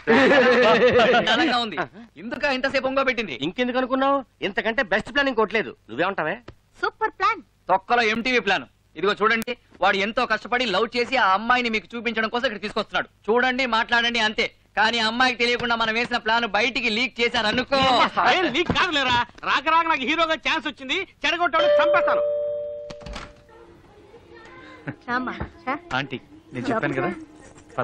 బ్రహ్మాండంగా ఉంది ఇందుక ఇంతసేపు ఒంగో పెట్టింది ఇంకెందుకు అనుకున్నావు ఇంతకంటే బెస్ట్ ప్లాన్ ఇంకోట్లేదు నువ్వేమంటావే సూపర్ ప్లాన్ తొక్కలో ఎంటీవీ ప్లాన్ ఇదిగో చూడండి వాడు ఎంతో కష్టపడి లవ్ చేసి ఆ అమ్మాయిని మీకు చూపించడం కోసం ఇక్కడ తీసుకొస్తున్నాడు చూడండి మాట్లాడండి అంతే కానీ ఆ అమ్మాయికి తెలియకుండా మనం వేసిన ప్లాన్ బయటికి లీక్ చేశారు అనుకో ఏం నీకు కాదులేరా రాక రాక నాకు హీరోగా ఛాన్స్ వచ్చింది చెడగొట్టాడు చంపేస్తాను రామ్మా రా. ఆంటీ నేను చెప్పాను కదా పద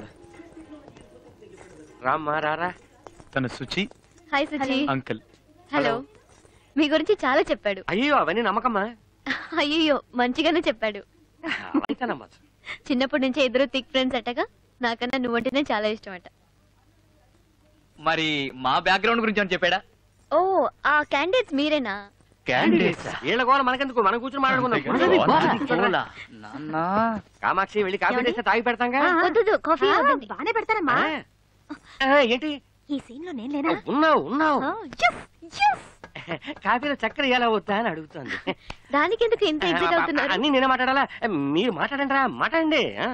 రామ్మా రారా తను Suchi hi Suchi uncle hello మీ గురించి చాలా చెప్పాడు అయ్యో అవన్నీ నమ్మకమ్మా అయ్యో మంచిగానే చెప్పాడు అయితే నమ్మచ్చు చిన్నప్పటి నుంచి ఇద్దరు థిక్ ఫ్రెండ్స్ అట్టగా నాకన్నా నువ్వంటేనే చాలా ఇష్టం అట మరి మా బ్యాక్గ్రౌండ్ గురించి అని చెప్పాడా ఓ ఆ క్యాండిడేట్స్ మీరేనా క్యాండిడేట్స్ వీళ్ళ గోల మనకెందుకు మనం కూర్చొని మాట్లాడుకుందాం నాన్న కామాక్షి వెళ్ళి కాఫీ చేస్తే తాగి పెడతాంగా వద్దు కాఫీ ఆ, వద్దండి. బానే పెడతారమ్మా ఆ, ఆ, ఏంటి ఈ సీన్ లో నేను లేనా ఉన్నావు ఉన్నావు ఆ, yes, yes. కాఫీలో చక్కెర ఎలా వద్దా అని అడుగుతుంది దానికి ఎందుకు ఇంత ఎగ్జైట్ అవుతున్నారు అన్ని నేనే మాట్లాడాలా మీరు మాట్లాడండి రా మాట్లాడండి ఆ.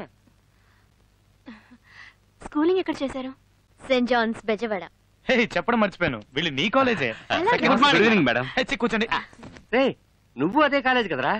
స్కూలింగ్ ఎక్కడ చేశారు సెయింట్ జాన్స్ బెజవాడ హే చెప్పడం మర్చిపోయాను వీళ్ళు నీ కాలేజే అలాగే. Good morning. Good evening, madam. హే, చి, కూర్చోండి రే నువ్వు అదే కాలేజ్ కదరా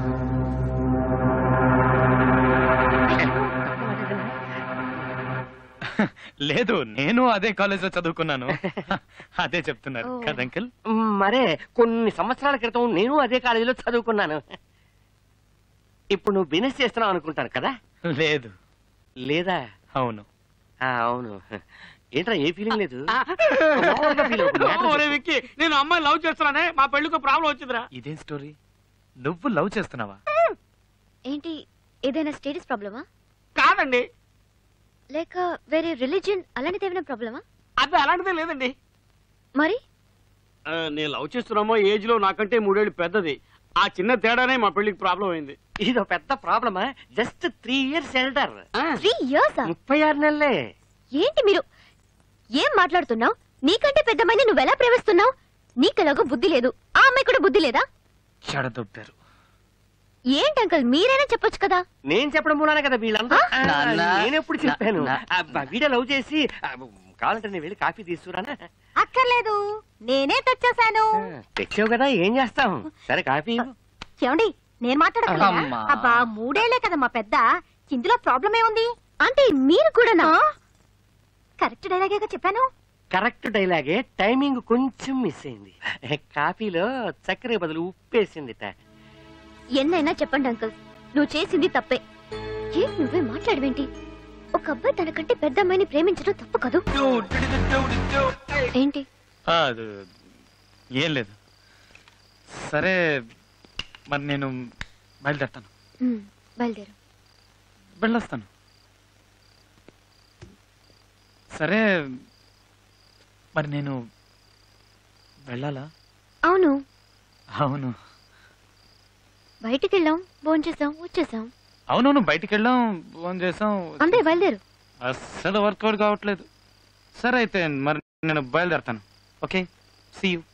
లేదు నేను అదే కాలేజ్ లో చదువుకున్నాను అదే చెప్తున్నారు ఓ. కదా అంకుల్ మ్, మరే కొన్ని సంవత్సరాల క్రితం నేను అదే కాలేజీలో చదువుకున్నాను ఇప్పుడు నువ్వు బిజినెస్ చేస్తున్నావు అనుకుంటాను కదా లేదు లేదా అవును ఆ, అవును ఏంట్రా ఏ ఫీలింగ్ లేదు మామూలుగా feel అవుతుంది. Matter ఒరే చెప్పు. విక్కీ నేను అమ్మాయి లవ్ చేస్తున్నానే మా పెళ్లికి ప్రాబ్లం వచ్చిందిరా ఇదేం స్టోరీ నువ్వు లవ్ చేస్తున్నావా ఏంటి ఏదైనా స్టేటస్ ప్రాబ్లమా కాదండి లేక వేరే రిలీజియన్ అలాంటిది ఏమైనా ప్రాబ్లమా అది అలాంటిదే లేదండి మరి ఆ, నేను లవ్ చేస్తున్నామో ఏజ్ లో నాకంటే మూడేళ్ళు పెద్దది ఆ చిన్న తేడానే మా పెళ్లికి ప్రాబ్లం అయింది ఇదో పెద్ద ప్రాబ్లమా just three years elder three years ముప్పై ఆరు నెలలే ఏంటి మీరు ఏం మాట్లాడుతున్నావు నీకంటే పెద్దమ్మాయిని నువ్వెలా ప్రేమిస్తున్నావు నీకెలాగో బుద్ధి లేదు ఆ అమ్మాయి కూడా బుద్ధి లేదా చెడదొప్పారు ఏంటి అంకల్ మీరైనా చెప్పొచ్చు కదా నేను చెప్పడం మూలానే కదా వీళ్ళంతా ఆ? నాన్న. నేను ఎప్పుడు చెప్పాను నా- అబ్బా, వీడియో లవ్ చేసి ఆ, కావాలంటే నేను వెళ్ళి కాఫీ తీసుకురానా అక్కర్లేదు నేనే తెచ్చేసాను తెచ్చావు కదా ఏం చేస్తాం సరే కాఫీ ఇవ్వు. ఏమండి నేను మాట్లాడక్కర్లేదా అమ్మా. అబ్బా మూడేళ్లే కదా మా పెద్ద ఇందులో ప్రాబ్లం ఏముంది అంటే మీరు కూడా కరెక్ట్ డైలాగేగా చెప్పాను కరెక్ట్ డైలాగే టైమింగ్ కొంచెం మిస్ అయింది కాఫీలో చక్కెర బదులు ఉప్పేసిందిట ఎన్నైనా చెప్పండి అంకల్ నువ్వు చేసింది తప్పే ఏం నువ్వే మాట్లాడవేంటి ఒక అబ్బాయి తనకంటే పెద్ద అమ్మాయిని ప్రేమించడం తప్పు కదూ ఏంటి ఆ, అది ఏం లేదు సరే మరి నేను బయలుదేరుతాను ఉమ్, బయలుదేరు వెళ్ళొస్తాను సరే మరి నేను వెళ్ళాలా అవును అవును బయటికి వెళ్ళాం భోంచేసాం వచ్చేసాం అవునవును బయటికి వెళ్ళాం ఫోన్ చేసాం అంతే బయలుదేరు అస్సలు వర్కౌట్ కావట్లేదు సరే అయితే మరి నేను బయలుదేరతాను ఓకే సీ యూ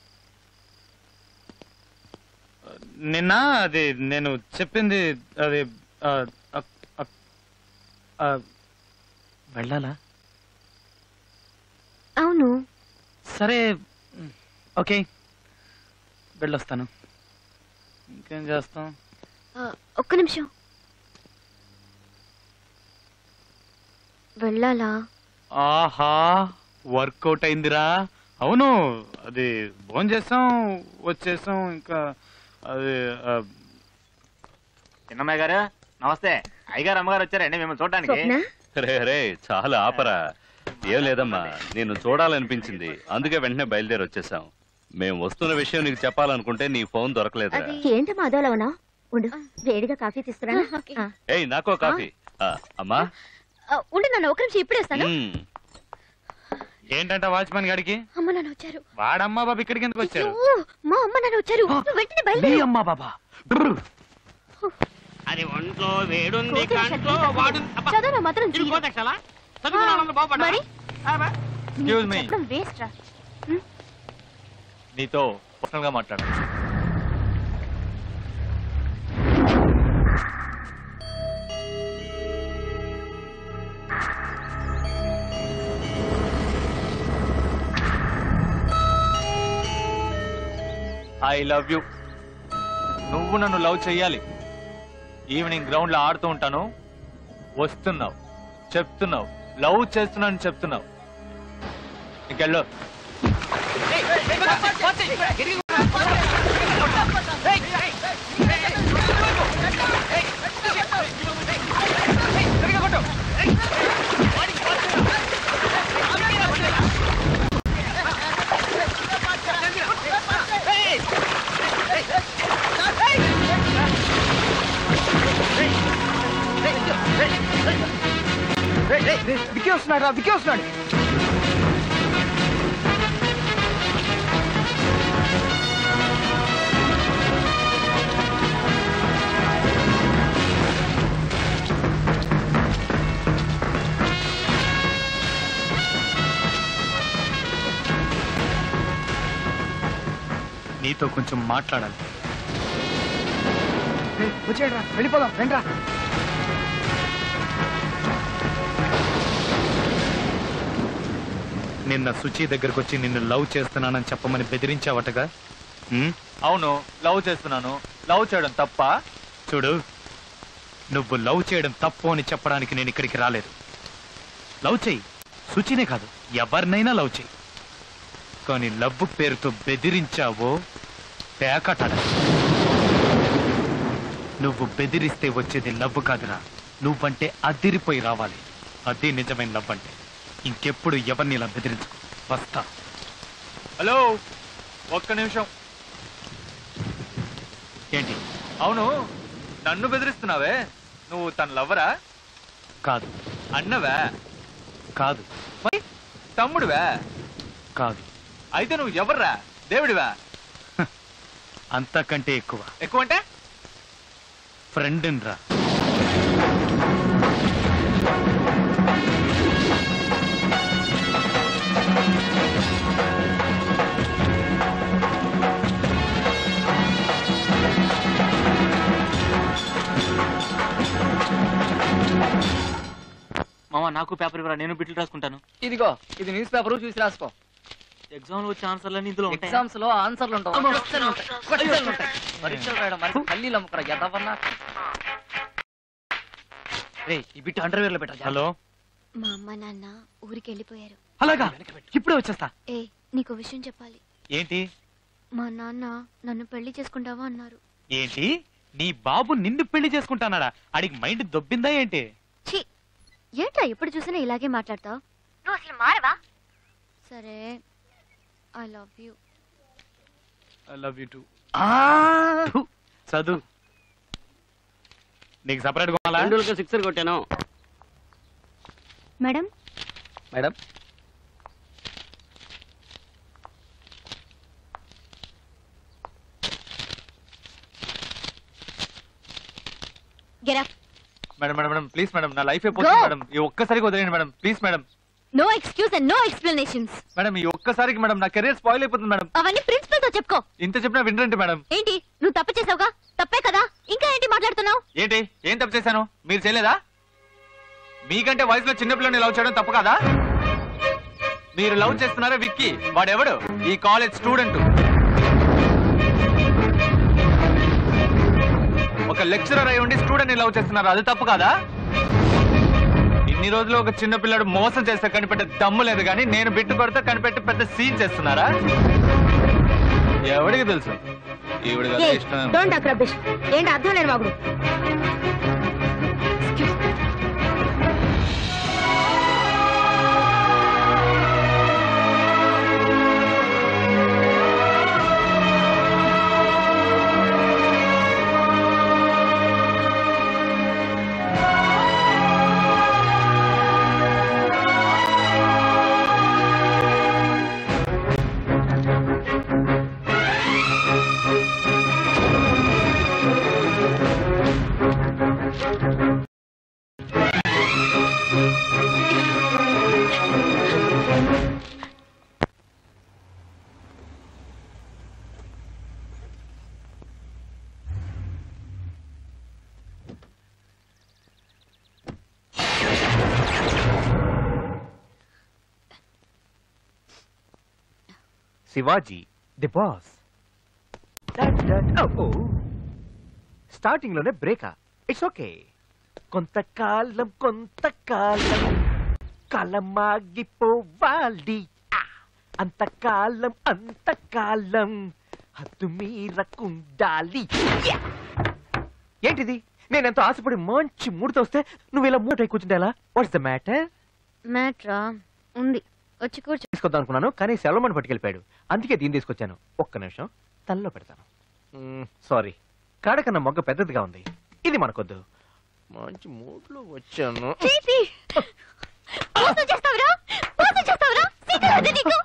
నిన్న అది నేను చెప్పింది అది ఆ, ఆ, ఆ, ఆ, వెళ్ళాలా అవును సరే ఓకే వెళ్ళొస్తాను ఇంకేం చేస్తాం ఆ, ఒక్క నిమిషం వెళ్ళాలా ఆహా వర్కౌట్ అయిందిరా అవును అది ఫోన్ చేసాం వచ్చేసాం ఇంకా అది ఆ, చిన్నమ్మాయి గారు నమస్తే అయ్యగారు అమ్మగారు వచ్చారండి మిమ్మల్ని చూడడానికి స్వప్న రే రే చాలా ఆపరా ఏం లేదమ్మా నేను చూడాలనిపించింది అందుకే వెంటనే బయలుదేరి వచ్చేసాం మేము వస్తున్న విషయం నీకు చెప్పాలనుకుంటే నీ ఫోన్ దొరకలేదురా అది ఏంటి మాధవలా ఉన్నా ఉండు వేడిగా కాఫీ తీసుకురా ఓకే. ఏయ్ నాకో కాఫీ ఆ, అమ్మా ఆ, ఉండు నన్ను ఒక నిమిషం ఇప్పుడే వస్తాను మ్మ్. ఏంటంట వాచ్మెన్ గాడికి అమ్మ నాన్న వచ్చారు వాడమ్మా బాబు ఇక్కడికి ఎందుకు వచ్చారు అయ్యో, మా అమ్మ నాన్న వచ్చారు నువ్వు వెంటనే మీ బయలుదేరు అమ్మా బాబా బ్రర్. అది ఒంట్లో వేడుంది కోతులు కంట్లో చదివి వాడు అబ్బా, చదవరా మాత్రం ఇది జీరో. కోతక్షలా? చదువుకున్నాను బాగుపడ్డా మరి? Excuse me. చెప్పడం వేస్ట్ రా నీతో పర్సనల్ గా మాట్లాడాలి ఐ లవ్ యు నువ్వు నన్ను లవ్ చెయ్యాలి ఈవినింగ్ గ్రౌండ్ లో ఆడుతూ ఉంటాను వస్తున్నావు చెప్తున్నావు లవ్ చేస్తున్నాను చెప్తున్నావు ఇంకెళ్ళు విక్కీ వస్తున్నాడు రా విక్కీ వస్తున్నాడు నీతో కొంచెం మాట్లాడాలి వచ్చేయండి రా వెళ్ళిపోదాం రండి రా నిన్న సుచి దగ్గరకు వచ్చి నిన్ను లవ్ చేస్తున్నానని చెప్పమని బెదిరించావటగా ఉమ్? అవును లవ్ చేస్తున్నాను లవ్ చేయడం తప్ప చూడు నువ్వు లవ్ చేయడం తప్పు అని చెప్పడానికి నేను ఇక్కడికి రాలేదు లవ్ చెయ్యి సుచినే కాదు ఎవరినైనా లవ్ చెయ్యి కానీ లవ్ పేరుతో బెదిరించావో పేకటాడ నువ్వు బెదిరిస్తే వచ్చేది లవ్ కాదురా నువ్వంటే అదిరిపోయి రావాలి అదే నిజమైన లవ్ అంటే ఇంకెప్పుడు ఎవరిని ఇలా బెదిరించుకో వస్తా హలో ఒక్క నిమిషం ఏంటి అవును నన్ను బెదిరిస్తున్నావే నువ్వు తన లవ్వరా కాదు అన్నవా కాదు మరి తమ్ముడివా కాదు అయితే నువ్వు ఎవర్రా దేవుడివా అంతకంటే ఎక్కువ ఎక్కువ అంటే ఫ్రెండ్ రా మామ నాకు పేపర్ ఇవ్వరా నేను బిట్లు రాసుకుంటాను ఇదిగో ఇది న్యూస్ పేపర్ చూసి రాసుకో ఎగ్జామ్ లో వచ్చే ఆన్సర్లన్నీ ఇందులో ఉంటాయి ఎగ్జామ్స్ లో ఆన్సర్లు ఉంటావు క్వశ్చన్లు ఉంటాయి. క్వశ్చన్లు ఉంటాయి. పరీక్షలు రాయడం మరి పల్లీలు అమ్ముకురా ఎదవన్నా రే ఈ బిట్ అండర్వేర్ లో పెట్టా హలో మా అమ్మ నాన్న ఊరికి వెళ్ళిపోయారు అలాగా ఇప్పుడే వచ్చేస్తా ఏ నీకు విషయం చెప్పాలి ఏంటి మా నాన్న నన్ను పెళ్లి చేసుకుంటావా అన్నారు ఏంటి నీ బాబు నిన్ను పెళ్లి చేసుకుంటానాడా అడిగి మైండ్ దొబ్బిందా ఏంటి ఛీ ఏంట్రా ఎప్పుడు చూసినా ఇలాగే మాట్లాడతావు నువ్వు అసలు మారవా సరే I love you I love you too చదువు నీకు సపరేట్ కొనాలా రెండు సిక్సర్ కొట్టాను madam madam get madam madam madam please madam నా లైఫ్ అయిపోతుంది Go. మేడం ఈ ఒక్కసారికి వదిలేయండి madam please madam no excuse and no explanations madam ఈ ఒక్కసారికి మేడం నా కెరీర్ స్పాయిల్ అయిపోతుంది మేడం అవన్నీ ప్రిన్సిపల్ తో చెప్పుకో ఇంత చెప్పినా వినరండి మేడం ఏంటి నువ్వు తప్పు చేసావుగా తప్పే కదా ఇంకా ఏంటి మాట్లాడుతున్నావు ఏంటి ఏం తప్పు చేశాను మీరు చేయలేదా మీకంటే వయసులో చిన్నపిల్లని లవ్ చేయడం తప్పు కదా మీరు లవ్ చేస్తున్నారా విక్కీ వాడెవడు ఈ కాలేజ్ స్టూడెంట్ ఒక లెక్చరర్ అయి ఉండి స్టూడెంట్ ని లవ్ చేస్తున్నారు అది తప్పు కాదా ఇన్ని రోజులు ఒక చిన్న పిల్లడు మోసం చేస్తే కనిపెట్టే దమ్ము లేదు కానీ నేను బిట్టు కొడితే కనిపెట్టి పెద్ద సీన్ చేస్తున్నారా ఎవడికి తెలుసు ఈవిడ కదా ఇష్టం డోంట్ టాక్ రబ్బిష్ ఏంటి అర్థం లేని వాగుడు శివాజీ ది బాస్ స్టార్టింగ్ లోనే బ్రేకా ఇట్స్ ఓకే కొంతకాలం కొంతకాలం కాలమాగిపోవాలి ఆ, అంతకాలం అంతకాలం హద్దు మీరకుండాలి యా! ఏంటిది నేను ఎంతో ఆశపడి మంచి మూడుతో వస్తే నువ్వు ఇలా మూట కూర్చుంటే ఎలా వాట్స్ ద మ్యాటర్ మ్యాట్రా ఉంది వచ్చి కూర్చో తీసుకొద్దాం అనుకున్నాను కానీ సెలవుమని పట్టుకెళ్ళిపోయాడు అందుకే దీన్ని తీసుకొచ్చాను ఒక్క నిమిషం తల్లో పెడతాను సారీ కాడకన్నా మొగ్గ పెద్దదిగా ఉంది ఇది మనకొద్దు మంచి మూడ్లో వచ్చాను చేసి మోసం చేస్తావురా మోసం చేస్తావురా సిగ్గురాదు నీకు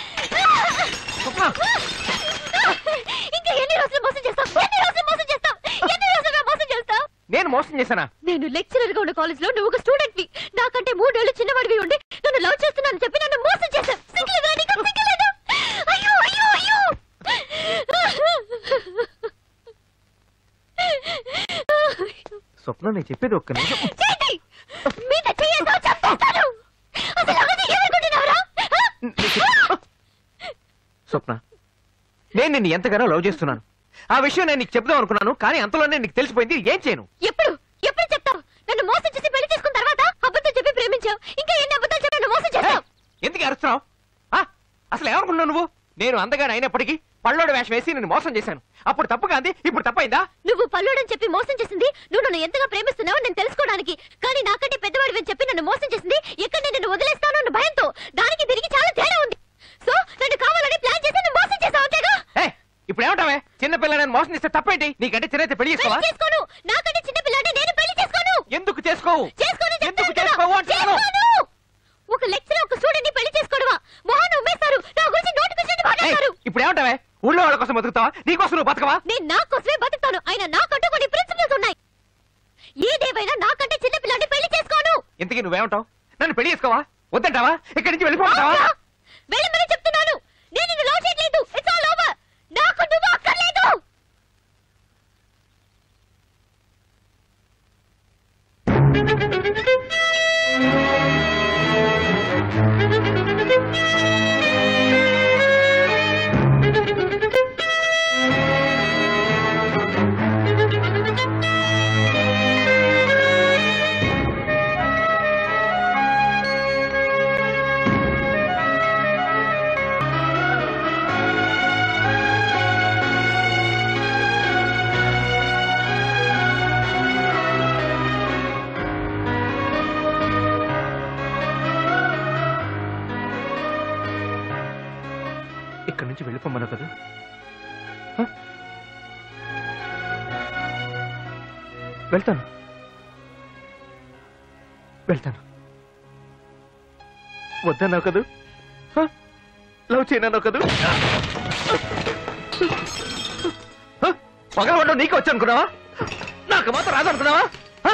ఇంకా ఎన్ని రోజులు మోసం చేస్తావు ఎన్ని రోజులు మోసం చేస్తావు ఎన్ని రోజులు మోసం చేస్తావు నేను మోసం చేశానా నేను లెక్చరర్ గా ఉన్న కాలేజ్ లో నువ్వు ఒక స్టూడెంట్ వి నాకంటే మూడేళ్లు చిన్నవాడివి ఉండి నన్ను లవ్ చేస్తున్నాను చెప్పి నన్ను మోసం చేశావు సిగ్గులేదా నీకు సిగ్గులేదా అయ్యో అయ్యో అయ్యో స్వప్న నేను చెప్పేది ఒక్క నిమిషం చేతి మీద చెయ్యేదో చంపేస్తాను అసలు అవన్నీ ఏమనుకుంటున్నావురా స్వప్న నేను నిన్ను ఎంతగానో లవ్ చేస్తున్నాను ఆ విషయం నేను నీకు చెప్దాం అనుకున్నాను కానీ అంతలోనే నీకు తెలిసిపోయింది ఏం చేయను ఎప్పుడు ఎప్పుడు చెప్తావు నన్ను మోసం చేసి పెళ్లి చేసుకున్న తర్వాత అబద్ధం చెప్పి ప్రేమించావు ఇంకా ఎన్ని అబద్ధాలు చెప్పి నన్ను మోసం చేస్తావు ఎందుకు అరుస్తున్నావు ఆ? అసలు ఏమనుకున్నావు నువ్వు నేను అందగానే అయినప్పటికీ పళ్ళోడు వేషం వేసి నేను మోసం చేశాను అప్పుడు తప్పు కాంది ఇప్పుడు తప్పైందా నువ్వు పల్లుడని చెప్పి మోసం చేసింది నువ్వు నన్ను ఎంతగా ప్రేమిస్తున్నావో నేను తెలుసుకోవడానికి కానీ నాకంటే పెద్దవాడివి అని చెప్పి నన్ను మోసం చేసింది ఎక్కడ నేను నిన్ను వదిలేస్తాను అన్న భయంతో దానికి దీనికి చాలా తేడా ఉంది సో నన్ను కావాలని ప్లాన్ చేసి నన్ను మోసం చేసావు అంతేగా ఏ ఇప్పుడు ఏమంటావే చిన్న పిల్లని మోసం చేస్తే తప్పేంటి నీకంటే చిన్నైతే పెళ్లి చేసుకోవా పెళ్లి చేసుకోను నాకంటే చిన్న పిల్లాడిని నేను పెళ్లి చేసుకోను ఎందుకు చేసుకోవు చేసుకోను ఎందుకు చెప్తాను కదా. చేసుకోవు అంటున్నాను చేసుకోను. ఒక లెక్చరర్ ఒక స్టూడెంట్ ని పెళ్లి చేసుకోవడమా మొహాన్ని ఉమ్మేస్తారు నా గురించి నోటిఫికేషన్ ఏయ్, మాట్లాడతారు ఇప్పుడు ఏమంటావే ఊళ్ళో వాళ్ళ కోసం బతుకుతావా నీకోసం నువ్వు బతకవా నేను నా కోసమే బతుకుతాను అయినా నాకంటూ కొన్ని ప్రిన్సిపల్స్ ఉన్నాయి ఏదేవైనా నాకంటే చిన్న పిల్లాడిని పెళ్లి చేసుకోను ఇంతకీ నువ్వేమంటావు నన్ను పెళ్లి చేసుకోవా వద్దంటావా ఇక్కడి నుంచి వెళ్ళిపోతావా ఆపురా. వెళ్ళమని చెప్తున్నాను నేను నిన్ను లవ్ చేయట్లేదు ఇట్స్ ఆల్ ఓవర్ నాకు నువ్వు అక్కర్లేదు ఇక్కడి నుంచి వెళ్ళిపోమను కదా హ? వెళ్తాను వెళ్తాను వద్దన్నావు కదూ హ? లవ్ చేయనన్నావు కదూ హ? పగలవడం నీకు వచ్చి అనుకున్నావా నాకు మాత్రం రాదు అనుకున్నావా హ?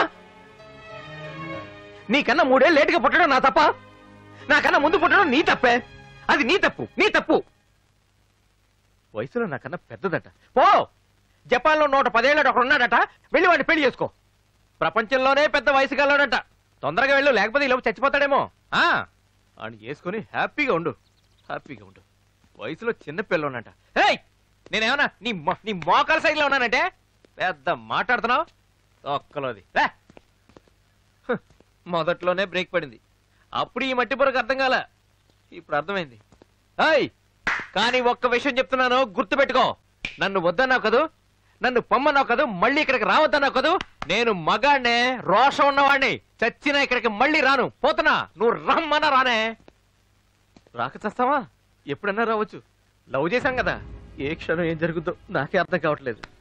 నీకన్నా మూడేళ్ళు లేటుగా పుట్టడం నా తప్ప నాకన్నా ముందు పుట్టడం నీ తప్పే అది నీ తప్పు నీ తప్పు వయసులో నాకన్నా పెద్దదట పో జపాన్ లో నూట పదేళ్ళట ఒకడు ఉన్నాడట వెళ్ళి వాడిని పెళ్లి చేసుకో ప్రపంచంలోనే పెద్ద వయసు గలవాడట తొందరగా వెళ్ళు లేకపోతే ఇలా చచ్చిపోతాడేమో ఆ వాడిని చేసుకుని హ్యాపీగా ఉండు హ్యాపీగా ఉండు వయసులో చిన్న పిల్లన్నట ఏయ్ నేనేమన్నా నీ మొ- నీ మోకాల సైడ్ లో ఉన్నానంటే పెద్ద మాట్లాడుతున్నావు ఒక్కలోది లే. హ్, మొదట్లోనే బ్రేక్ పడింది అప్పుడు ఈ మట్టి పొరకు అర్థం కాల ఇప్పుడు అర్థమైంది ఏయ్ కానీ ఒక్క విషయం చెప్తున్నాను గుర్తుపెట్టుకో నన్ను వద్దన్నావు కదూ నన్ను పొమ్మన్నావు కదూ మళ్ళీ ఇక్కడికి రావద్దన్నావు కదూ నేను మగాడినే రోషం ఉన్నవాడిని చచ్చినా ఇక్కడికి మళ్ళీ రాను పోతున్నా నువ్వు రమ్మన్నా రానే రాక చస్తావా ఎప్పుడన్నా రావచ్చు లవ్ చేశాం కదా ఏ క్షణం ఏం జరుగుద్దో నాకే అర్థం కావట్లేదు